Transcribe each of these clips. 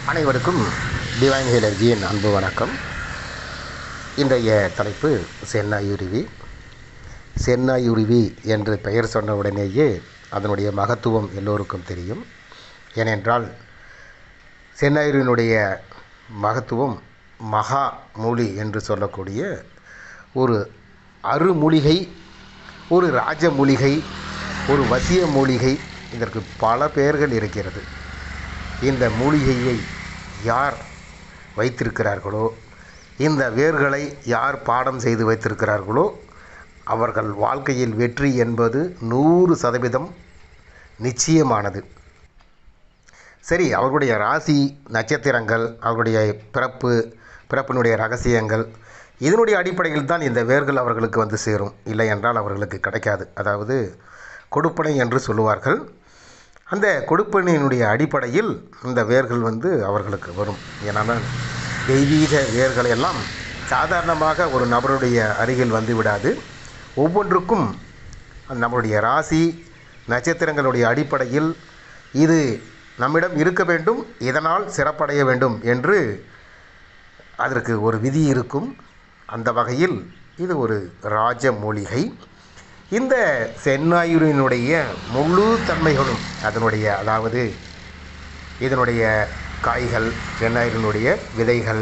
அனைவருக்கும் டிவைன் ஹீலர்ஜியின் அன்பு வணக்கம் இன்றைய தலைப்பு சென்னாயுருவி சென்னாயுருவி என்று பெயர் சொன்ன உடனேயே அதனுடைய மகத்துவம் எல்லோருக்கும் தெரியும் ஏனென்றால் சென்னாயுருவினுடைய மகத்துவம் மகா மூலி என்று சொல்லக்கூடிய ஒரு அருமூலிகை ஒரு ராஜ மூலிகை ஒரு வசிய மூலிகை இதற்கு பல பெயர்கள் இருக்கிறது இந்த மூலிகையை யார் வைத்திருக்கிறார்களோ இந்த வேர்களை யார் பாடம் செய்து வைத்திருக்கிறார்களோ அவர்கள் வாழ்க்கையில் வெற்றி என்பது நூறு சதவீதம் நிச்சயமானது சரி அவர்களுடைய ராசி நட்சத்திரங்கள் அவர்களுடைய பிறப்பு பிறப்பினுடைய ரகசியங்கள் இதனுடைய அடிப்படையில் தான் இந்த வேர்கள் அவர்களுக்கு வந்து சேரும் இல்லை என்றால் அவர்களுக்கு கிடைக்காது அதாவது கொடுப்பனை என்று சொல்லுவார்கள் அந்த கொடுப்பனையினுடைய அடிப்படையில் இந்த வேர்கள் வந்து அவர்களுக்கு வரும் ஏன்னா தெய்வீக வேர்களை எல்லாம் சாதாரணமாக ஒரு நபருடைய அருகில் வந்து விடாது ஒவ்வொன்றுக்கும் நம்முடைய ராசி நட்சத்திரங்களுடைய அடிப்படையில் இது நம்மிடம் இருக்க வேண்டும் இதனால் சிறப்படைய வேண்டும் என்று அதற்கு ஒரு விதி இருக்கும் அந்த வகையில் இது ஒரு ராஜ மூலிகை இந்த செந்நாயுரினுடைய முழு தன்மைகளும் அதனுடைய அதாவது இதனுடைய காய்கள் செந்நாயுரினுடைய விதைகள்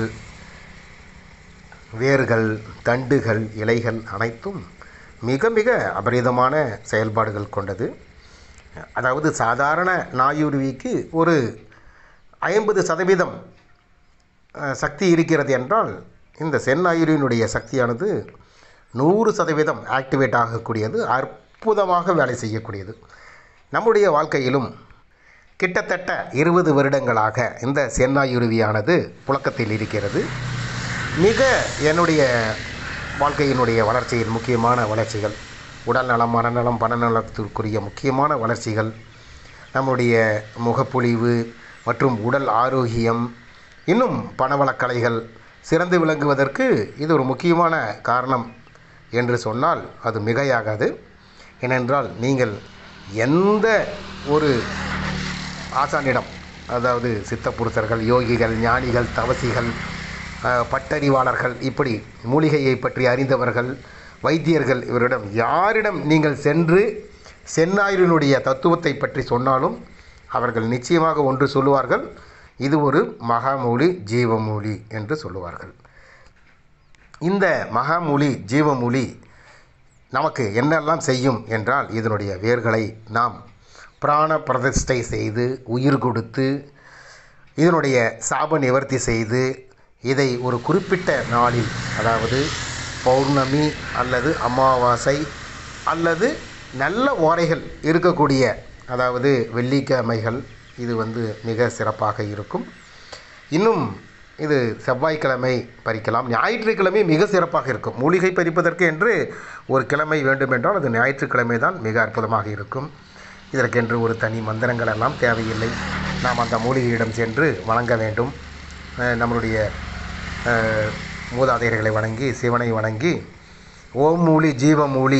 வேர்கள் தண்டுகள் இலைகள் அனைத்தும் மிக மிக அபரிதமான செயல்பாடுகள் கொண்டது அதாவது சாதாரண நாயுருவிக்கு ஒரு ஐம்பது சதவீதம் அஹ், சக்தி இருக்கிறது என்றால் இந்த செந்நாயுரினுடைய சக்தியானது நூறு சதவீதம் ஆக்டிவேட் ஆகக்கூடியது அற்புதமாக வேலை செய்யக்கூடியது நம்முடைய வாழ்க்கையிலும் கிட்டத்தட்ட இருபது வருடங்களாக இந்த செந்நாயுருவியானது புழக்கத்தில் இருக்கிறது மிக என்னுடைய வாழ்க்கையினுடைய வளர்ச்சியில் முக்கியமான வளர்ச்சிகள் உடல் நலம் மனநலம் பணநலத்திற்குரிய முக்கியமான வளர்ச்சிகள் நம்முடைய முகப்பொலிவு மற்றும் உடல் ஆரோக்கியம் இன்னும் பணவளக்கலைகள் சிறந்து விளங்குவதற்கு இது ஒரு முக்கியமான காரணம் என்று சொன்னால் அது மிகையாகாது ஏனென்றால் நீங்கள் எந்த ஒரு ஆசானிடம் அதாவது சித்தப்புருஷர்கள் யோகிகள் ஞானிகள் தவசிகள் அஹ், பட்டறிவாளர்கள் இப்படி மூலிகையை பற்றி அறிந்தவர்கள் வைத்தியர்கள் இவரிடம் யாரிடம் நீங்கள் சென்று செந்நாயுரினுடைய தத்துவத்தை பற்றி சொன்னாலும் அவர்கள் நிச்சயமாக ஒன்று சொல்லுவார்கள் இது ஒரு மகாமூலி ஜீவமூலி என்று சொல்லுவார்கள் இந்த மகாமூலி ஜீவமூலி நமக்கு என்னெல்லாம் செய்யும் என்றால் இதனுடைய வேர்களை நாம் பிராண பிரதிஷ்டை செய்து உயிர் கொடுத்து இதனுடைய சாப நிவர்த்தி செய்து இதை ஒரு குறிப்பிட்ட நாளில் அதாவது பௌர்ணமி அல்லது அமாவாசை அல்லது நல்ல ஓரைகள் இருக்கக்கூடிய அதாவது வெள்ளிக்கிழமைகள் இது வந்து மிக சிறப்பாக இருக்கும் இன்னும் இது செவ்வாய்க்கிழமை பறிக்கலாம் ஞாயிற்றுக்கிழமை மிக சிறப்பாக இருக்கும் மூலிகை பறிப்பதற்கு என்று ஒரு கிழமை வேண்டுமென்றால் அது ஞாயிற்றுக்கிழமை தான் மிக அற்புதமாக இருக்கும் இதற்கென்று ஒரு தனி மந்திரங்கள் எல்லாம் தேவையில்லை நாம் அந்த மூலிகையிடம் சென்று வணங்க வேண்டும் அஹ் நம்மளுடைய அஹ், மூதாதையர்களை வணங்கி சிவனை வணங்கி ஓம் மூலி ஜீவமூலி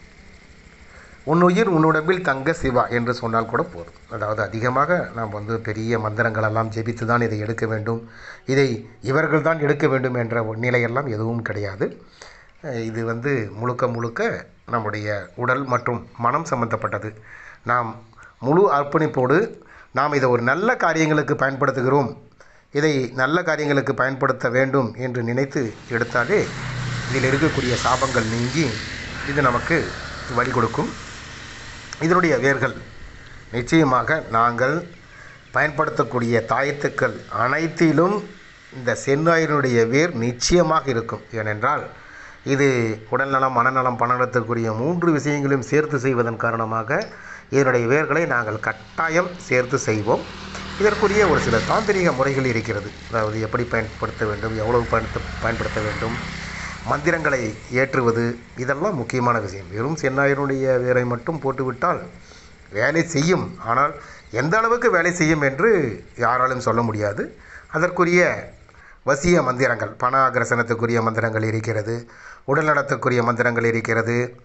உன்னுயிர் உன்னுடம்பில் தங்க சிவா என்று சொன்னால் கூட போதும் அதாவது அதிகமாக நாம் வந்து பெரிய மந்திரங்களெல்லாம் ஜெபித்து தான் இதை எடுக்க வேண்டும் இதை இவர்கள் தான் எடுக்க வேண்டும் என்ற ஒரு நிலையெல்லாம் எதுவும் கிடையாது அஹ் இது வந்து முழுக்க முழுக்க நம்முடைய உடல் மற்றும் மனம் சம்பந்தப்பட்டது நாம் முழு அர்ப்பணிப்போடு நாம் இதை ஒரு நல்ல காரியங்களுக்கு பயன்படுத்துகிறோம் இதை நல்ல காரியங்களுக்கு பயன்படுத்த வேண்டும் என்று நினைத்து எடுத்தாலே இதில் இருக்கக்கூடிய சாபங்கள் நீங்கி இது நமக்கு வழி கொடுக்கும் இதனுடைய வேர்கள் நிச்சயமாக நாங்கள் பயன்படுத்தக்கூடிய தாயத்துக்கள் அனைத்திலும் இந்த செந்நாயினுடைய வேர் நிச்சயமாக இருக்கும் ஏனென்றால் இது உடல்நலம் மனநலம் பணநலத்திற்குரிய மூன்று விஷயங்களையும் சேர்த்து செய்வதன் காரணமாக இதனுடைய வேர்களை நாங்கள் கட்டாயம் சேர்த்து செய்வோம் இதற்குரிய ஒரு சில தாந்திரிக முறைகள் இருக்கிறது அதாவது எப்படி பயன்படுத்த வேண்டும் எவ்வளவு பயன்படுத்த பயன்படுத்த வேண்டும் மந்திரங்களை ஏற்றுவது இதெல்லாம் முக்கியமான விஷயம் வெறும் செந்நாயனுடைய வேரை மட்டும் போட்டுவிட்டால் வேலை செய்யும் ஆனால் எந்த அளவுக்கு வேலை செய்யும் என்று யாராலும் சொல்ல முடியாது அதற்குரிய வசிய மந்திரங்கள் பண அக்ரசனத்துக்குரிய மந்திரங்கள் இருக்கிறது உடல்நலத்துக்குரிய மந்திரங்கள் இருக்கிறது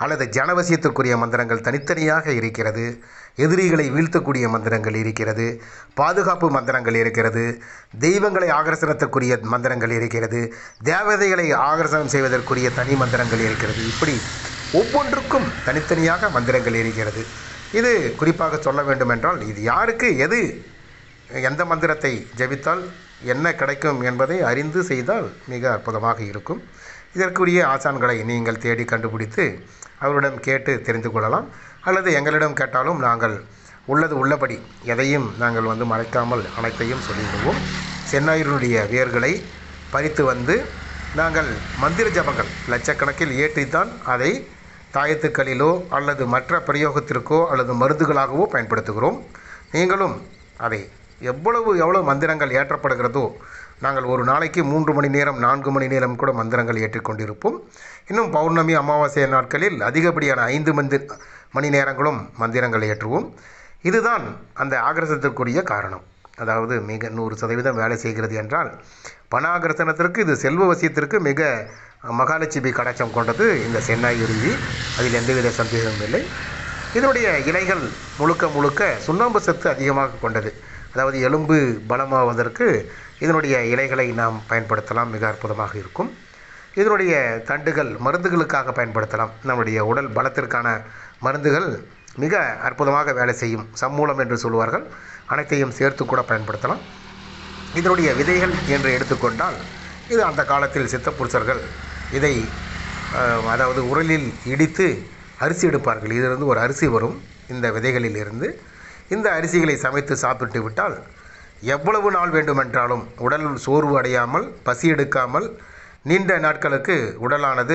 அல்லது ஜனவசியத்துக்குரிய மந்திரங்கள் தனித்தனியாக இருக்கிறது எதிரிகளை வீழ்த்தக்கூடிய மந்திரங்கள் இருக்கிறது பாதுகாப்பு மந்திரங்கள் இருக்கிறது தெய்வங்களை ஆகர்ஷணத்துக்குரிய மந்திரங்கள் இருக்கிறது தேவதைகளை ஆகர்ஷணம் செய்வதற்குரிய தனி மந்திரங்கள் இருக்கிறது இப்படி ஒவ்வொன்றுக்கும் தனித்தனியாக மந்திரங்கள் இருக்கிறது இது குறிப்பாக சொல்ல வேண்டுமென்றால் இது யாருக்கு எது எந்த மந்திரத்தை ஜெபித்தால் என்ன கிடைக்கும் என்பதை அறிந்து செய்தால் மிக அற்புதமாக இருக்கும் இதற்குரிய ஆசான்களை நீங்கள் தேடி கண்டுபிடித்து அவரிடம் கேட்டு தெரிந்து கொள்ளலாம் அல்லது எங்களிடம் கேட்டாலும் நாங்கள் உள்ளது உள்ளபடி எதையும் நாங்கள் வந்து மறைக்காமல் அனைத்தையும் சொல்லிவிடுவோம் சென்னாயினுடைய வேர்களை பறித்து வந்து நாங்கள் மந்திர ஜபங்கள் லட்சக்கணக்கில் ஏற்றித்தான் அதை தாயத்துக்களிலோ அல்லது மற்ற பிரயோகத்திற்கோ அல்லது மருந்துகளாகவோ பயன்படுத்துகிறோம் நீங்களும் அதை எவ்வளவு எவ்வளவு மந்திரங்கள் ஏற்றப்படுகிறதோ நாங்கள் ஒரு நாளைக்கு மூன்று மணி நேரம் நான்கு மணி நேரம் கூட மந்திரங்கள் ஏற்றிக்கொண்டிருப்போம் இன்னும் பௌர்ணமி அமாவாசை நாட்களில் அதிகப்படியான ஐந்து மந்தி மணி நேரங்களும் மந்திரங்கள் ஏற்றுவோம் இதுதான் அந்த ஆகர்ஷத்திற்குரிய காரணம் அதாவது மிக நூறு சதவீதம் வேலை செய்கிறது என்றால் பண ஆகர்ஷணத்திற்கு இது செல்வ வசியத்திற்கு மிக மகாலட்சுமி கடாட்சம் கொண்டது இந்த சென்னாய் உருவி அதில் எந்தவித சந்தேகமும் இல்லை இதனுடைய இலைகள் முழுக்க முழுக்க சுண்ணாம்பு சத்து அதிகமாக கொண்டது அதாவது எலும்பு பலமாவதற்கு இதனுடைய இலைகளை நாம் பயன்படுத்தலாம் மிக அற்புதமாக இருக்கும் இதனுடைய தண்டுகள் மருந்துகளுக்காக பயன்படுத்தலாம் நம்முடைய உடல் பலத்திற்கான மருந்துகள் மிக அற்புதமாக வேலை செய்யும் சம்மூலம் என்று சொல்வார்கள் அனைத்தையும் சேர்த்து கூட பயன்படுத்தலாம் இதனுடைய விதைகள் என்று எடுத்துக்கொண்டால் இது அந்த காலத்தில் சித்தப்புருஷர்கள் இதை அஹ், அதாவது உரலில் இடித்து அரிசி எடுப்பார்கள் இதிலிருந்து ஒரு அரிசி வரும் இந்த விதைகளில் இருந்து இந்த அரிசிகளை சமைத்து சாப்பிட்டு விட்டால் எவ்வளவு நாள் வேண்டுமென்றாலும் உடல் சோர்வு அடையாமல் பசி எடுக்காமல் நீண்ட நாட்களுக்கு உடலானது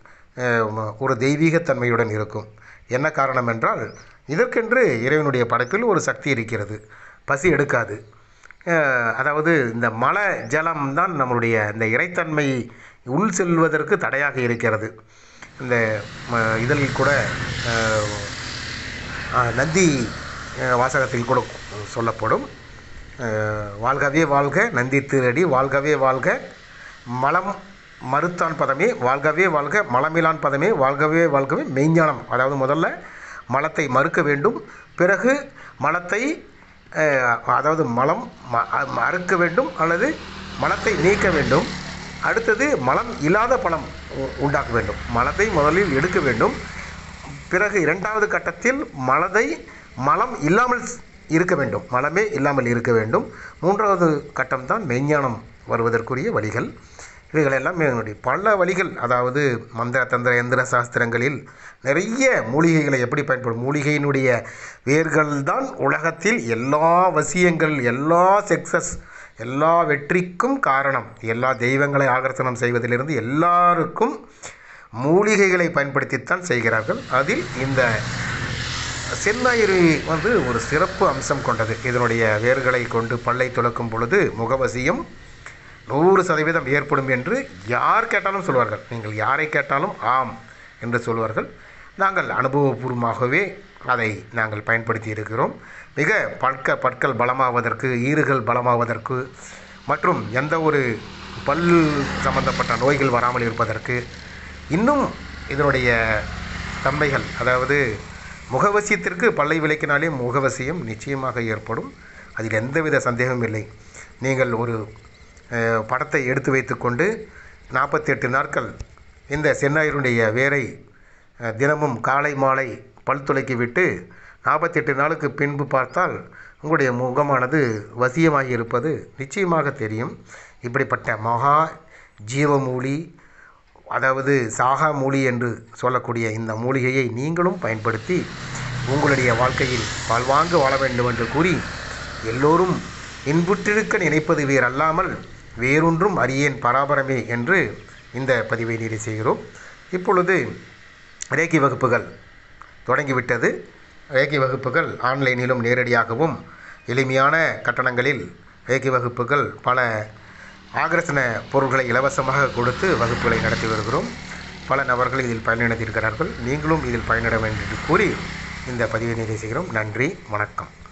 அஹ், ஒரு தெய்வீகத்தன்மையுடன் இருக்கும் என்ன காரணம் என்றால் இதற்கென்று இறைவனுடைய படைப்பில் ஒரு சக்தி இருக்கிறது பசி எடுக்காது அஹ், அதாவது இந்த மலை ஜலம் தான் நம்மளுடைய இந்த இறைத்தன்மை உள் செல்வதற்கு தடையாக இருக்கிறது இந்த ம- இதில் கூட அஹ், அஹ், நந்தி அஹ், வாசகத்தில் கூட சொல்லப்படும் அஹ், வாழ்கவே வாழ்க நந்தி திருடி வாழ்கவே வாழ்க மலம் மறுத்தான் பதமே வாழ்கவே வாழ்க மலமிலான் பதமே வாழ்கவே வாழ்கவே மெய்ஞானம் அதாவது முதல்ல மலத்தை மறுக்க வேண்டும் பிறகு மலத்தை அஹ், அதாவது மலம் ம- அ- மறுக்க வேண்டும் அல்லது மலத்தை நீக்க வேண்டும் அடுத்தது மலம் இல்லாத பழம் உ- உண்டாக்க வேண்டும் மலத்தை முதலில் எடுக்க வேண்டும் பிறகு இரண்டாவது கட்டத்தில் மலதை மலம் இல்லாமல் ஸ்- இருக்க வேண்டும் மலமே இல்லாமல் இருக்க வேண்டும் மூன்றாவது கட்டம்தான் மெய்ஞானம் வருவதற்குரிய வழிகள் இவைகளெல்லாம் என்னுடைய பல வழிகள் அதாவது மந்திர தந்திர எந்திர சாஸ்திரங்களில் நிறைய மூலிகைகளை எப்படி பயன்படும் மூலிகையினுடைய வேர்கள் தான் உலகத்தில் எல்லா வசியங்கள் எல்லா சக்சஸ் எல்லா வெற்றிக்கும் காரணம் எல்லா தெய்வங்களை ஆகர்ஷணம் செய்வதிலிருந்து எல்லாருக்கும் மூலிகைகளை பயன்படுத்தித்தான் செய்கிறார்கள் அதில் இந்த செந்நாயிறு வந்து ஒரு சிறப்பு அம்சம் கொண்டது இதனுடைய வேர்களை கொண்டு பல்லை துலக்கும் பொழுது முகவசியம் நூறு சதவீதம் ஏற்படும் என்று யார் கேட்டாலும் சொல்வார்கள் நீங்கள் யாரை கேட்டாலும் ஆம் என்று சொல்வார்கள் நாங்கள் அனுபவபூர்வமாகவே அதை நாங்கள் பயன்படுத்தி இருக்கிறோம் மிக பற்க பற்கள் பலமாவதற்கு ஈறுகள் பலமாவதற்கு மற்றும் எந்த ஒரு பல் சம்பந்தப்பட்ட நோய்கள் வராமல் இருப்பதற்கு இன்னும் இதனுடைய தன்மைகள் அதாவது முகவசியத்திற்கு பல்லை விளக்கினாலே முகவசியம் நிச்சயமாக ஏற்படும் அதில் எந்தவித சந்தேகமும் இல்லை நீங்கள் ஒரு அஹ், படத்தை எடுத்து வைத்துக்கொண்டு நாற்பத்தெட்டு நாட்கள் இந்த செந்நாயருடைய வேரை அஹ், தினமும் காலை மாலை பல் துளைக்கி விட்டு நாற்பத்தெட்டு நாளுக்கு பின்பு பார்த்தால் உங்களுடைய முகமானது வசியமாகி இருப்பது நிச்சயமாக தெரியும் இப்படிப்பட்ட மகா ஜீவமூலி அதாவது சாகா மூலி என்று சொல்லக்கூடிய இந்த மூலிகையை நீங்களும் பயன்படுத்தி உங்களுடைய வாழ்க்கையில் வாழ்வாங்கு வாழ வேண்டும் என்று கூறி எல்லோரும் இன்புற்றிருக்க நினைப்பது வேறல்லாமல் வேறொன்றும் அறியேன் பராபரமே என்று இந்த பதிவை நிறைவு செய்கிறோம் இப்பொழுது ரேக்கி வகுப்புகள் தொடங்கிவிட்டது ரேக்கி வகுப்புகள் ஆன்லைனிலும் நேரடியாகவும் எளிமையான கட்டணங்களில் ரேக்கி வகுப்புகள் பல ஆகர்ஷண பொருட்களை இலவசமாக கொடுத்து வகுப்புகளை நடத்தி வருகிறோம் பல நபர்கள் இதில் பயனடைந்திருக்கிறார்கள் நீங்களும் இதில் பயனிட வேண்டும் என்று கூறி இந்த பதிவை நிறைவு செய்கிறோம் நன்றி வணக்கம்